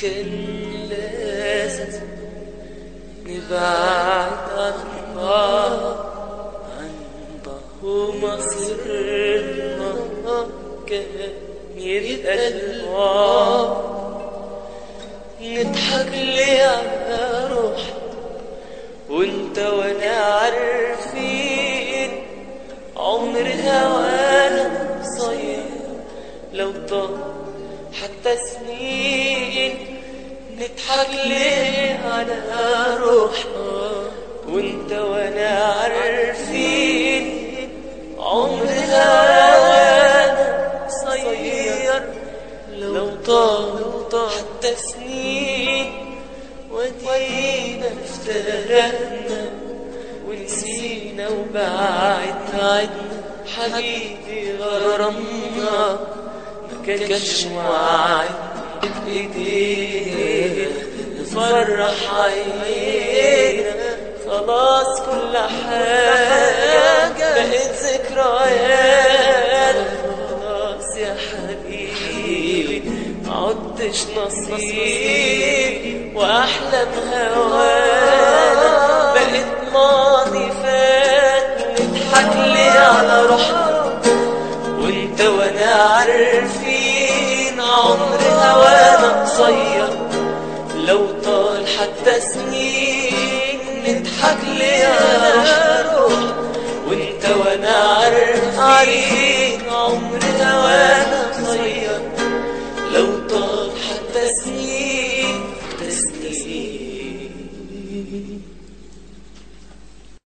كان لازم نبعد عن بعض عن بعض ومصيرنا كان يبقى الوعد نضحك ليه على روح وانت وانا عارفين عمر هوانا قصير لو طال حتى سنين نضحك ليه على روحنا وانت وانا عارفين عمر هوانا قصير لو طال حتى سنين ودينا افترقنا ونسينا وبعدنا عدنا حبيبي غرامنا ما كانش وعد بايدينا نفرح عينينا خلاص كل حاجة بقت ذكريات خلاص يا حبيبي عدتش نصيب واحلام هوانا بقت ماضي فات نضحك ليه على روحنا وانت وانا عارفين عمر هوانا قصير لو طال حتى سنين نضحك ليه على روحنا